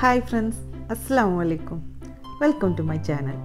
hi friends അസ്സാം വലൈക്കും welcome to my channel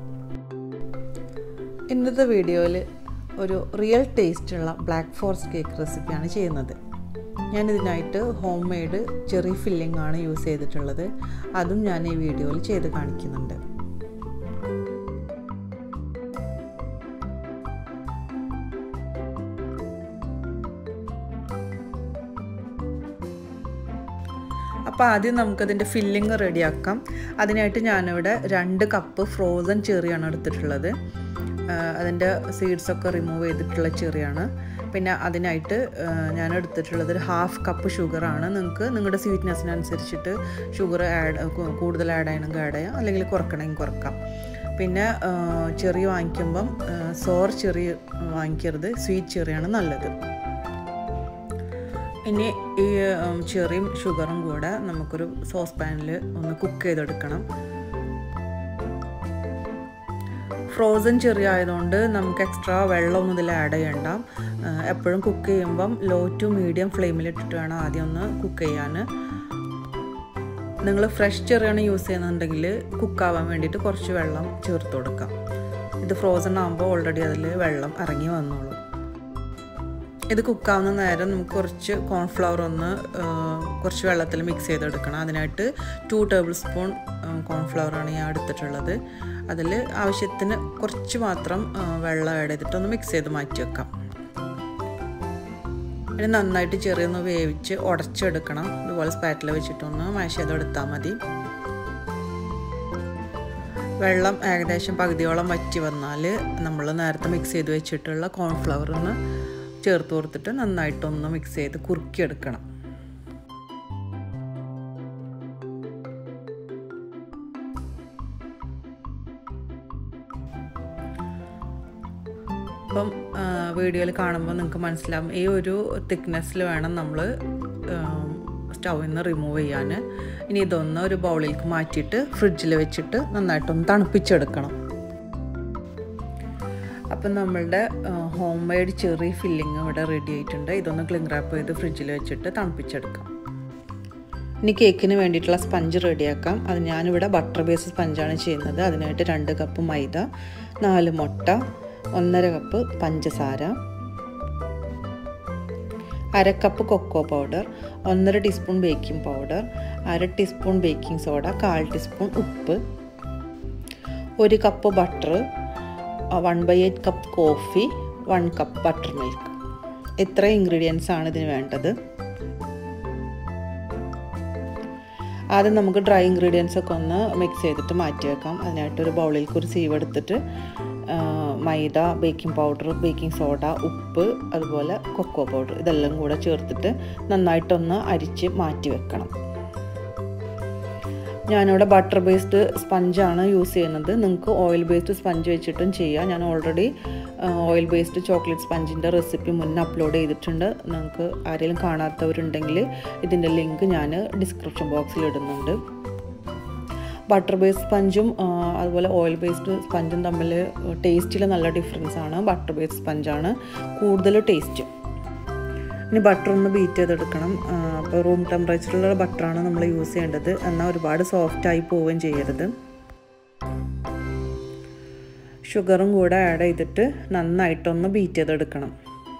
ഇന്നത്തെ വീഡിയോയിൽ ഒരു റിയൽ ടേസ്റ്റുള്ള ബ്ലാക്ക് ഫോറസ്റ്റ് കേക്ക് റെസിപ്പിയാണ് ചെയ്യുന്നത് ഞാനിതിനായിട്ട് ഹോം മെയ്ഡ് ചെറി ഫില്ലിംഗ് ആണ് യൂസ് ചെയ്തിട്ടുള്ളത് അതും ഞാൻ ഈ വീഡിയോയിൽ ചെയ്ത് കാണിക്കുന്നുണ്ട് അപ്പോൾ ആദ്യം നമുക്കതിൻ്റെ ഫില്ലിങ് റെഡിയാക്കാം അതിനായിട്ട് ഞാനിവിടെ രണ്ട് കപ്പ് ഫ്രോസൺ ചെറിയാണ് എടുത്തിട്ടുള്ളത് അതിൻ്റെ സീഡ്സൊക്കെ റിമൂവ് ചെയ്തിട്ടുള്ള ചെറിയാണ് പിന്നെ അതിനായിട്ട് ഞാൻ എടുത്തിട്ടുള്ളത് ഒരു ഹാഫ് കപ്പ് ഷുഗറാണ് നിങ്ങൾക്ക് നിങ്ങളുടെ സ്വീറ്റ്നെസ്സിനനുസരിച്ചിട്ട് ഷുഗർ ആഡ് കൂടുതൽ ആഡ് ചെയ്യണമെങ്കിൽ ആഡ് ചെയ്യാം അല്ലെങ്കിൽ കുറക്കണമെങ്കിൽ കുറക്കാം പിന്നെ ചെറിയ വാങ്ങിക്കുമ്പം സോർ ചെറിയ വാങ്ങിക്കരുത് സ്വീറ്റ് ചെറിയാണ് നല്ലത് ഇനി ഈ ചെറിയും ഷുഗറും കൂടെ നമുക്കൊരു സോസ് പാനിൽ ഒന്ന് കുക്ക് ചെയ്തെടുക്കണം ഫ്രോസൺ ചെറിയ ആയതുകൊണ്ട് നമുക്ക് എക്സ്ട്രാ വെള്ളമൊന്നും ഇതിൽ ആഡ് ചെയ്യണ്ട എപ്പോഴും കുക്ക് ചെയ്യുമ്പം ലോ ടു മീഡിയം ഫ്ലെയിമിലിട്ടിട്ട് വേണം ആദ്യം ഒന്ന് കുക്ക് ചെയ്യാൻ നിങ്ങൾ ഫ്രഷ് ചെറിയാണ് യൂസ് ചെയ്യുന്നുണ്ടെങ്കിൽ കുക്കാവാൻ വേണ്ടിയിട്ട് കുറച്ച് വെള്ളം ചേർത്ത് കൊടുക്കാം ഇത് ഫ്രോസൺ ആകുമ്പോൾ ഓൾറെഡി അതിൽ വെള്ളം ഇറങ്ങി വന്നോളൂ ഇത് കുക്കാവുന്ന നേരം നമുക്ക് കുറച്ച് കോൺഫ്ലവർ ഒന്ന് കുറച്ച് വെള്ളത്തിൽ മിക്സ് ചെയ്തെടുക്കണം അതിനായിട്ട് ടു ടേബിൾ സ്പൂൺ കോൺഫ്ലവറാണ് ഞാൻ എടുത്തിട്ടുള്ളത് അതിൽ ആവശ്യത്തിന് കുറച്ച് മാത്രം വെള്ളം ആഡ് ചെയ്തിട്ട് ഒന്ന് മിക്സ് ചെയ്ത് മാറ്റി വെക്കാം ഇനി നന്നായിട്ട് ചെറിയൊന്ന് വേവിച്ച് ഉടച്ചെടുക്കണം ഇതുപോലെ സ്പാറ്റിൽ വെച്ചിട്ടൊന്ന് മാഷ് ചെയ്തെടുത്താൽ മതി വെള്ളം ഏകദേശം പകുതിയോളം വറ്റി വന്നാൽ നമ്മൾ നേരത്തെ മിക്സ് ചെയ്ത് വെച്ചിട്ടുള്ള കോൺഫ്ലവർ ഒന്ന് ചേർത്ത് കൊടുത്തിട്ട് നന്നായിട്ടൊന്ന് മിക്സ് ചെയ്ത് കുറുക്കിയെടുക്കണം അപ്പം വീഡിയോയിൽ കാണുമ്പോൾ നിങ്ങൾക്ക് മനസ്സിലാവും ഈ ഒരു തിക്നെസ്സിൽ വേണം നമ്മൾ സ്റ്റൗവിൽ നിന്ന് റിമൂവ് ചെയ്യാൻ ഇനി ഇതൊന്ന് ഒരു ബൗളിലേക്ക് മാറ്റിയിട്ട് ഫ്രിഡ്ജിൽ വെച്ചിട്ട് നന്നായിട്ടൊന്ന് തണുപ്പിച്ചെടുക്കണം അപ്പം നമ്മളുടെ ഹോം മെയ്ഡ് ചെറി ഫില്ലിങ് ഇവിടെ റെഡി ആയിട്ടുണ്ട് ഇതൊന്ന് ക്ലിങ് റാപ്പ് ചെയ്ത് ഫ്രിഡ്ജിൽ വെച്ചിട്ട് തണുപ്പിച്ചെടുക്കാം ഇനി കേക്കിന് വേണ്ടിയിട്ടുള്ള സ്പഞ്ച് റെഡിയാക്കാം അത് ഞാനിവിടെ ബട്ടർ ബേസ് സ്പഞ്ചാണ് ചെയ്യുന്നത് അതിനായിട്ട് രണ്ട് കപ്പ് മൈദ നാല് മുട്ട ഒന്നര കപ്പ് പഞ്ചസാര അര കപ്പ് കൊക്കോ പൗഡർ ഒന്നര ടീസ്പൂൺ ബേക്കിംഗ് പൗഡർ അര ടീസ്പൂൺ ബേക്കിംഗ് സോഡ കാൽ ടീസ്പൂൺ ഉപ്പ് ഒരു cup butter one by eight cup coffee one cup butter milk ഇത്ര ഇൻഗ്രീഡിയൻസ് ആണ് ഇതിന് വേണ്ടത് ആദ്യം നമുക്ക് ഡ്രൈ ഇൻഗ്രീഡിയൻസ് ഒക്കെ ഒന്ന് മിക്സ് ചെയ്തിട്ട് മാറ്റി വെക്കാം അതിനായിട്ട് ഒരു ബൗളിലേക്ക് ഒരു സീവ് എടുത്തിട്ട് മൈദ ബേക്കിംഗ് പൗഡർ ബേക്കിംഗ് സോഡ ഉപ്പ് അതുപോലെ കൊക്കോ പൗഡർ ഇതെല്ലാം കൂടെ ചേർത്തിട്ട് നന്നായിട്ടൊന്ന് അരിച്ച് മാറ്റി വെക്കണം ഞാനിവിടെ ബട്ടർ ബേസ്ഡ് സ്പഞ്ചാണ് യൂസ് ചെയ്യുന്നത് നിങ്ങൾക്ക് ഓയിൽ ബേസ്ഡ് സ്പഞ്ച് വെച്ചിട്ടും ചെയ്യാം ഞാൻ ഓൾറെഡി ഓയിൽ ബേസ്ഡ് ചോക്ലേറ്റ് സ്പഞ്ചിൻ്റെ റെസിപ്പി മുന്നേ അപ്ലോഡ് ചെയ്തിട്ടുണ്ട് നിങ്ങൾക്ക് ആരെങ്കിലും കാണാത്തവരുണ്ടെങ്കിൽ ഇതിൻ്റെ ലിങ്ക് ഞാൻ ഡിസ്ക്രിപ്ഷൻ ബോക്സിൽ ഇടുന്നുണ്ട് ബട്ടർ ബേസ്ഡ് സ്പഞ്ചും അതുപോലെ ഓയിൽ ബേസ്ഡ് സ്പഞ്ചും തമ്മിൽ ടേസ്റ്റിൽ നല്ല ഡിഫറൻസ് ആണ് ബട്ടർ ബേസ്ഡ് സ്പഞ്ചാണ് കൂടുതൽ ടേസ്റ്റ് ഇനി ബട്ടർ ഒന്ന് ബീറ്റ് ചെയ്തെടുക്കണം അപ്പോൾ റൂം ടെമ്പറേച്ചറിലുള്ള ബട്ടറാണ് നമ്മൾ യൂസ് ചെയ്യേണ്ടത് എന്നാൽ ഒരുപാട് സോഫ്റ്റായി പോവുകയും ചെയ്യരുത് ഷുഗറും കൂടെ ആഡ് ചെയ്തിട്ട് നന്നായിട്ടൊന്ന് ബീറ്റ് ചെയ്തെടുക്കണം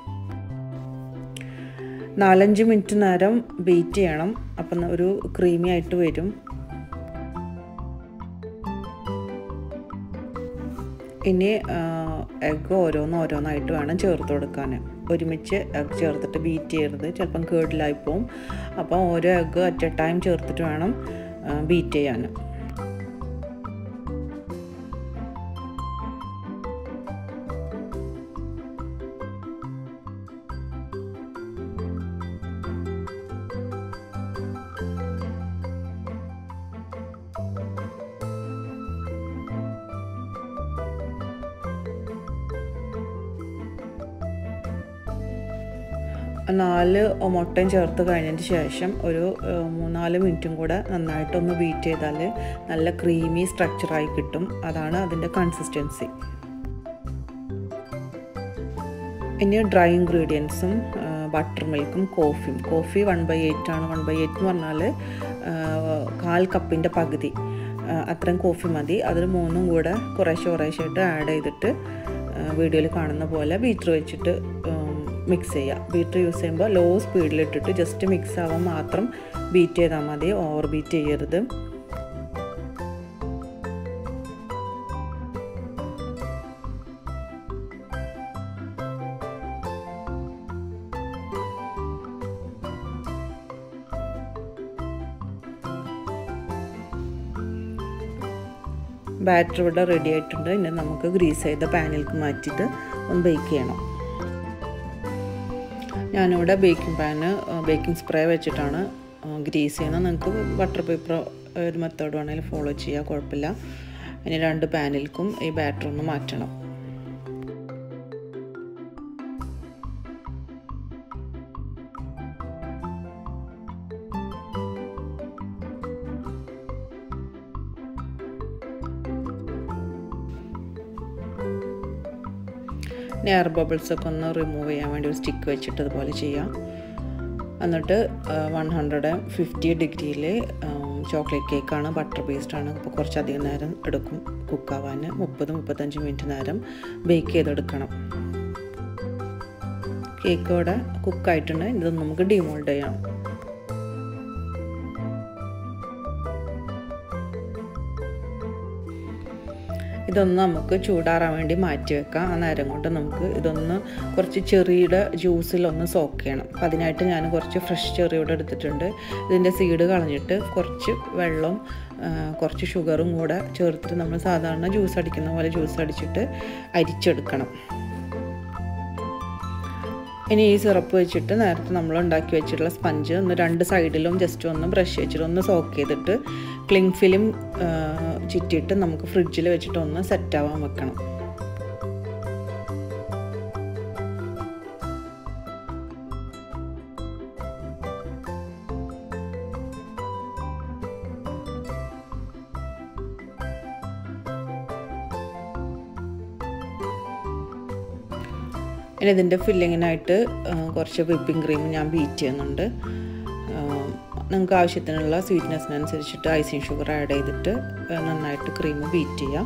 നാലഞ്ച് മിനിറ്റ് നേരം ബീറ്റ് ചെയ്യണം അപ്പം ഒരു ക്രീമി ആയിട്ട് വരും ഇനി എഗ്ഗ് ഓരോന്ന് ഓരോന്നായിട്ട് വേണം ചേർത്ത് കൊടുക്കാൻ ഒരുമിച്ച് എഗ്ഗ് ചേർത്തിട്ട് ബീറ്റ് ചെയ്യരുത് ചിലപ്പം കേടിലായി പോവും അപ്പോൾ ഓരോ എഗ്ഗ് അറ്റ് എ ടൈം ചേർത്തിട്ട് വേണം ബീറ്റ് ചെയ്യാൻ നാല് മുട്ടയും ചേർത്ത് കഴിഞ്ഞതിന് ശേഷം ഒരു മൂന്നാല് മിനിറ്റും കൂടെ നന്നായിട്ടൊന്ന് ബീറ്റ് ചെയ്താൽ നല്ല ക്രീമി സ്ട്രക്ചറായി കിട്ടും അതാണ് അതിൻ്റെ കൺസിസ്റ്റൻസി ഇനി ഡ്രൈ ഇൻഗ്രീഡിയൻസും ബട്ടർ മിൽക്കും കോഫിയും കോഫി വൺ ബൈ എയ്റ്റ് ആണ് വൺ ബൈ എയ്റ്റ് എന്ന് പറഞ്ഞാൽ കാൽ കപ്പിൻ്റെ പകുതി അത്രയും കോഫി മതി അതിൽ മൂന്നും കൂടെ കുറേശ്ശെ കുറേശ്ശായിട്ട് ആഡ് ചെയ്തിട്ട് വീഡിയോയിൽ കാണുന്ന പോലെ ബീറ്റർ വെച്ചിട്ട് മിക്സ് ചെയ്യുക ബീറ്റർ യൂസ് ചെയ്യുമ്പോൾ ലോ സ്പീഡിലിട്ടിട്ട് ജസ്റ്റ് മിക്സ് ആവാൻ മാത്രം ബീറ്റ് ചെയ്താൽ മതി ഓവർ ബീറ്റ് ചെയ്യരുത് ബാറ്റർ ഇവിടെ റെഡി ആയിട്ടുണ്ട് ഇനി നമുക്ക് ഗ്രീസ് ചെയ്ത പാനിലേക്ക് മാറ്റിയിട്ട് ഒന്ന് ബേക്ക് ചെയ്യണം ഞാനിവിടെ ബേക്കിംഗ് പാന് ബേക്കിംഗ് സ്പ്രേ വെച്ചിട്ടാണ് ഗ്രീസ് ചെയ്യുന്നത് നിങ്ങൾക്ക് ബട്ടർ പേപ്പർ ഒരു മെത്തേഡ് വേണമെങ്കിൽ ഫോളോ ചെയ്യാം കുഴപ്പമില്ല ഇനി രണ്ട് പാനിൽക്കും ഈ ബാറ്റർ ഒന്ന് മാറ്റണം ഇനി എയർ ബബിൾസ് ഒക്കെ ഒന്ന് റിമൂവ് ചെയ്യാൻ വേണ്ടി ഒരു സ്റ്റിക്ക് വെച്ചിട്ട് ഇതുപോലെ ചെയ്യാം എന്നിട്ട് വൺ ഹൺഡ്രഡ് ഫിഫ്റ്റി ഡിഗ്രിയിൽ ചോക്ലേറ്റ് കേക്കാണ് ബട്ടർ പേസ്റ്റാണ് അപ്പോൾ കുറച്ചധികം നേരം എടുക്കും കുക്കാവാൻ മുപ്പത് മുപ്പത്തഞ്ച് മിനിറ്റ് നേരം ബേക്ക് ചെയ്തെടുക്കണം കേക്ക് ഇവിടെ കുക്കായിട്ടുണ്ട് ഇത് നമുക്ക് ഡിമോൾഡ് ചെയ്യാം ഇതൊന്ന് നമുക്ക് ചൂടാറാൻ വേണ്ടി മാറ്റി വെക്കാം ആ നേരം കൊണ്ട് നമുക്ക് ഇതൊന്ന് കുറച്ച് ചെറിയുടെ ജ്യൂസിലൊന്ന് സോക്ക് ചെയ്യണം അപ്പം അതിനായിട്ട് ഞാൻ കുറച്ച് ഫ്രഷ് ചെറിയോടെ എടുത്തിട്ടുണ്ട് ഇതിൻ്റെ സീഡ് കളഞ്ഞിട്ട് കുറച്ച് വെള്ളം കുറച്ച് ഷുഗറും കൂടെ ചേർത്തിട്ട് നമ്മൾ സാധാരണ ജ്യൂസ് അടിക്കുന്ന പോലെ ജ്യൂസ് അടിച്ചിട്ട് അരിച്ചെടുക്കണം ഇനി ഈ സിറപ്പ് വെച്ചിട്ട് നേരത്തെ നമ്മൾ ഉണ്ടാക്കി വെച്ചിട്ടുള്ള സ്പഞ്ച് ഒന്ന് രണ്ട് സൈഡിലും ജസ്റ്റ് ഒന്ന് ബ്രഷ് വെച്ചിട്ട് ഒന്ന് സോക്ക് ചെയ്തിട്ട് ക്ലിങ് ഫിലിം ചുറ്റിയിട്ട് നമുക്ക് ഫ്രിഡ്ജിൽ വെച്ചിട്ട് ഒന്ന് സെറ്റാവാൻ വെക്കണം ഇനി ഇതിൻ്റെ ഫില്ലിങ്ങിനായിട്ട് കുറച്ച് വിപ്പിംഗ് ക്രീം ഞാൻ ബീറ്റ് ചെയ്യുന്നുണ്ട് നിങ്ങൾക്ക് ആവശ്യത്തിനുള്ള സ്വീറ്റ്നെസ്സിനനുസരിച്ചിട്ട് ഐസിങ് ഷുഗർ ആഡ് ചെയ്തിട്ട് നന്നായിട്ട് ക്രീം ബീറ്റ് ചെയ്യാം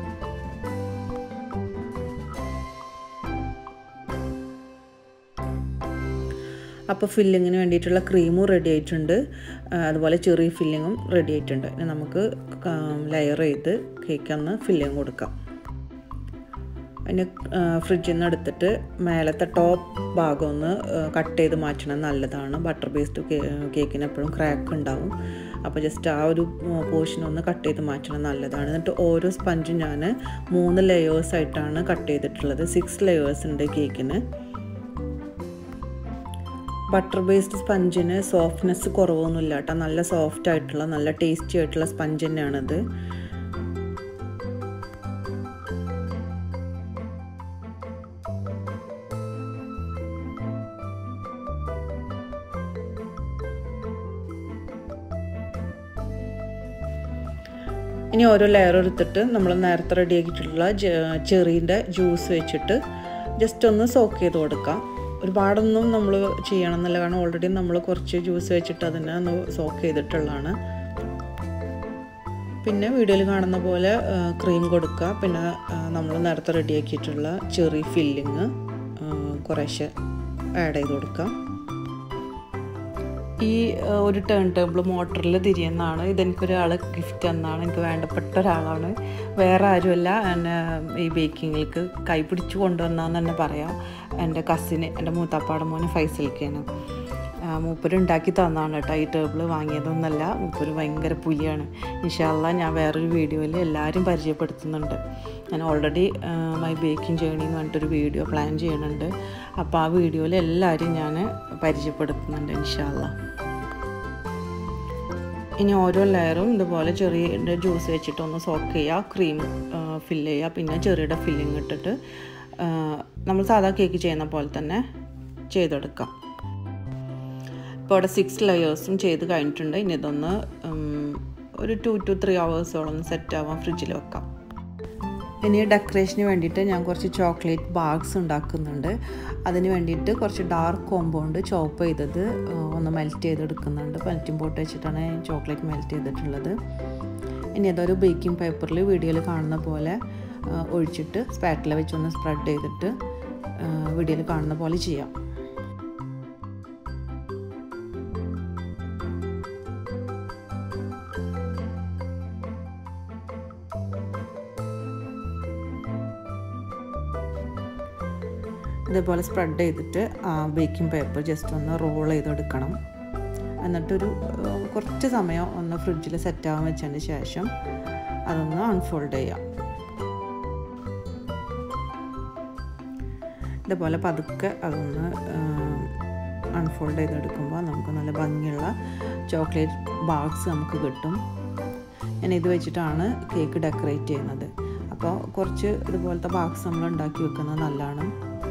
അപ്പോൾ ഫില്ലിങ്ങിന് വേണ്ടിയിട്ടുള്ള ക്രീമും റെഡി ആയിട്ടുണ്ട് അതുപോലെ ചെറിയ ഫില്ലിങ്ങും റെഡി ആയിട്ടുണ്ട് ഇനി നമുക്ക് ലെയർ ചെയ്ത് കേക്കൊന്ന് ഫില്ലിങ് കൊടുക്കാം അതിന് ഫ്രിഡ്ജിൽ നിന്ന് എടുത്തിട്ട് മേലത്തെ ടോപ്പ് ഭാഗം ഒന്ന് കട്ട് ചെയ്ത് മാറ്റണം നല്ലതാണ് ബട്ടർ പേസ്റ്റ് കേക്കിന് എപ്പോഴും ക്രാക്ക് ഉണ്ടാവും അപ്പോൾ ജസ്റ്റ് ആ ഒരു പോർഷൻ ഒന്ന് കട്ട് ചെയ്ത് മാറ്റണം നല്ലതാണ് എന്നിട്ട് ഓരോ സ്പഞ്ചും ഞാൻ മൂന്ന് ലെയേഴ്സ് ആയിട്ടാണ് കട്ട് ചെയ്തിട്ടുള്ളത് സിക്സ് ലെയേഴ്സ് ഉണ്ട് കേക്കിന് ബട്ടർ ബേസ്ഡ് സ്പഞ്ചിന് സോഫ്റ്റ്നെസ് കുറവൊന്നുമില്ല കേട്ടോ നല്ല സോഫ്റ്റ് ആയിട്ടുള്ള നല്ല ടേസ്റ്റി ആയിട്ടുള്ള സ്പഞ്ച് തന്നെയാണിത് ഇനി ഓരോ ലെയർ എടുത്തിട്ട് നമ്മൾ നേരത്തെ റെഡിയാക്കിയിട്ടുള്ള ചെറീൻ്റെ ജ്യൂസ് വെച്ചിട്ട് ജസ്റ്റ് ഒന്ന് സോക്ക് ചെയ്ത് കൊടുക്കാം ഒരുപാടൊന്നും നമ്മൾ ചെയ്യണം എന്നല്ല കാരണം ഓൾറെഡി നമ്മൾ കുറച്ച് ജ്യൂസ് വെച്ചിട്ട് അതിനെ ഒന്ന് സോക്ക് ചെയ്തിട്ടുള്ളതാണ് പിന്നെ വീഡിയോയിൽ കാണുന്ന പോലെ ക്രീം കൊടുക്കുക പിന്നെ നമ്മൾ നേരത്തെ റെഡിയാക്കിയിട്ടുള്ള ചെറി ഫില്ലിങ് കുറേശ്ശെ ആഡ് ചെയ്ത് കൊടുക്കാം ഈ ഒരു ടേൺ ടേബിൾ മോട്ടറിൽ തിരിയുന്നതാണ് ഇതെനിക്കൊരാൾ ഗിഫ്റ്റ് എന്നാണ് എനിക്ക് വേണ്ടപ്പെട്ട ഒരാളാണ് വേറെ ആരുമല്ല എന്നെ ഈ ബേക്കിങ്ങിലേക്ക് കൈ പിടിച്ചു കൊണ്ടുവന്നാന്ന് തന്നെ പറയാം എൻ്റെ കസിന് എൻ്റെ മൂത്താപ്പാടെ മോന് ഫൈസലിക്കാണ് മൂപ്പര് ഉണ്ടാക്കി തന്നാണ് കേട്ടോ ഈ ടേബിൾ വാങ്ങിയതൊന്നല്ല മൂപ്പര് ഭയങ്കര പുലിയാണ് ഇൻഷാല്ല ഞാൻ വേറൊരു വീഡിയോയിൽ എല്ലാവരും പരിചയപ്പെടുത്തുന്നുണ്ട് ഞാൻ ഓൾറെഡി മൈ ബേക്കിംഗ് ജേണി എന്ന് പറഞ്ഞിട്ടൊരു വീഡിയോ പ്ലാൻ ചെയ്യുന്നുണ്ട് അപ്പോൾ ആ വീഡിയോയിൽ എല്ലാവരും ഞാൻ പരിചയപ്പെടുത്തുന്നുണ്ട് ഇൻഷാല്ല ഇനി ഓരോ ലെയറും ഇതുപോലെ ചെറിയ ജ്യൂസ് വെച്ചിട്ട് ഒന്ന് സോക്ക് ചെയ്യുക ക്രീം ഫില്ല് ചെയ്യുക പിന്നെ ചെറിയുടെ ഫില്ലിങ് ഇട്ടിട്ട് നമ്മൾ സാധാ കേക്ക് ചെയ്യുന്ന പോലെ തന്നെ ചെയ്തെടുക്കാം ഇപ്പോൾ അവിടെ സിക്സ് ലെയേഴ്സും ചെയ്ത് കഴിഞ്ഞിട്ടുണ്ട് ഇനി ഇതൊന്ന് ഒരു ടു ടു ത്രീ അവേഴ്സോളം സെറ്റ് ആവാൻ ഫ്രിഡ്ജിൽ വെക്കാം ഇനി ഡെക്കറേഷന് വേണ്ടിയിട്ട് ഞാൻ കുറച്ച് ചോക്ലേറ്റ് ബാഗ്സ് ഉണ്ടാക്കുന്നുണ്ട് അതിന് വേണ്ടിയിട്ട് കുറച്ച് ഡാർക്ക് കോമ്പൗണ്ട് ചോപ്പ് ചെയ്തത് ഒന്ന് മെൽറ്റ് ചെയ്തെടുക്കുന്നുണ്ട് മെൽറ്റിംഗ് പോട്ട് വെച്ചിട്ടാണ് ചോക്ലേറ്റ് മെൽറ്റ് ചെയ്തിട്ടുള്ളത് ഇനി അതൊരു ബേക്കിംഗ് പേപ്പറിൽ വീഡിയോയിൽ കാണുന്ന പോലെ ഒഴിച്ചിട്ട് സ്പാറ്റില വെച്ചൊന്ന് സ്പ്രെഡ് ചെയ്തിട്ട് വീഡിയോയിൽ കാണുന്ന പോലെ ചെയ്യാം ഇതേപോലെ സ്പ്രെഡ് ചെയ്തിട്ട് ബേക്കിംഗ് പേപ്പർ ജസ്റ്റ് ഒന്ന് റോൾ ചെയ്തെടുക്കണം എന്നിട്ടൊരു കുറച്ച് സമയം ഒന്ന് ഫ്രിഡ്ജിൽ സെറ്റാകാൻ വെച്ചതിന് ശേഷം അതൊന്ന് അൺഫോൾഡ് ചെയ്യാം ഇതേപോലെ പതുക്കെ അതൊന്ന് അൺഫോൾഡ് ചെയ്തെടുക്കുമ്പോൾ നമുക്ക് നല്ല ഭംഗിയുള്ള ചോക്ലേറ്റ് ബാഗ്സ് നമുക്ക് കിട്ടും ഞാൻ ഇത് വെച്ചിട്ടാണ് കേക്ക് ഡെക്കറേറ്റ് ചെയ്യുന്നത് അപ്പോൾ കുറച്ച് ഇതുപോലത്തെ ബാഗ്സ് നമ്മൾ ഉണ്ടാക്കി വെക്കുന്നത് നല്ലതാണ്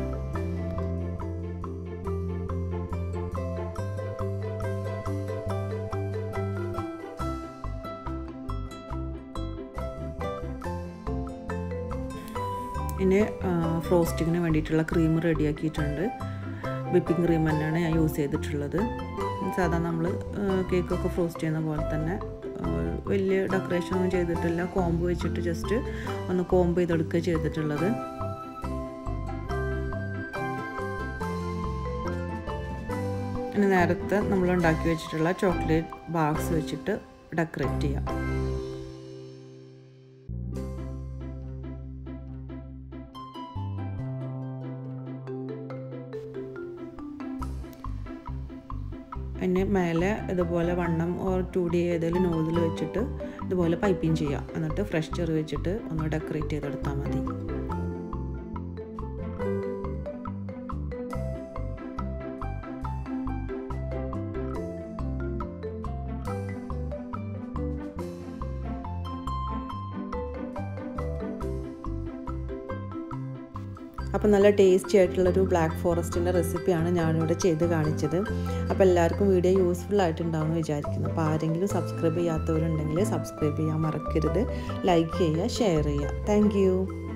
ഇനി ഫ്രോസ്റ്റിങ്ങിന് വേണ്ടിയിട്ടുള്ള ക്രീം റെഡിയാക്കിയിട്ടുണ്ട് വിപ്പിംഗ് ക്രീം തന്നെയാണ് ഞാൻ യൂസ് ചെയ്തിട്ടുള്ളത് സാധാരണ നമ്മൾ കേക്കൊക്കെ ഫ്രോസ്റ്റ് ചെയ്യുന്ന പോലെ തന്നെ വലിയ ഡെക്കറേഷൻ ഒന്നും ചെയ്തിട്ടില്ല കോമ്പ് വെച്ചിട്ട് ജസ്റ്റ് ഒന്ന് കോമ്പ് ചെയ്തെടുക്കുക ചെയ്തിട്ടുള്ളത് ഇനി നേരത്തെ നമ്മൾ ഉണ്ടാക്കി വെച്ചിട്ടുള്ള ചോക്ലേറ്റ് ബാഗ്സ് വെച്ചിട്ട് ഡെക്കറേറ്റ് ചെയ്യാം അതിന് മേലെ ഇതുപോലെ വണ്ണം ഓർ ടു ഡി ഏതെങ്കിലും നോസിൽ വെച്ചിട്ട് ഇതുപോലെ പൈപ്പിംഗ് ചെയ്യാം എന്നിട്ട് ഫ്രഷ് ചെറി വെച്ചിട്ട് ഒന്ന് ഡെക്കറേറ്റ് ചെയ്തെടുത്താൽ മതി അപ്പോൾ നല്ല ടേസ്റ്റി ആയിട്ടുള്ളൊരു ബ്ലാക്ക് ഫോറസ്റ്റിൻ്റെ റെസിപ്പിയാണ് ഞാനിവിടെ ചെയ്ത് കാണിച്ചത് അപ്പോൾ എല്ലാവർക്കും വീഡിയോ യൂസ്ഫുൾ ആയിട്ടുണ്ടാവുമെന്ന് വിചാരിക്കുന്നു അപ്പോൾ ആരെങ്കിലും സബ്സ്ക്രൈബ് ചെയ്യാത്തവരുണ്ടെങ്കിൽ സബ്സ്ക്രൈബ് ചെയ്യാൻ മറക്കരുത് ലൈക്ക് ചെയ്യുക ഷെയർ ചെയ്യുക താങ്ക്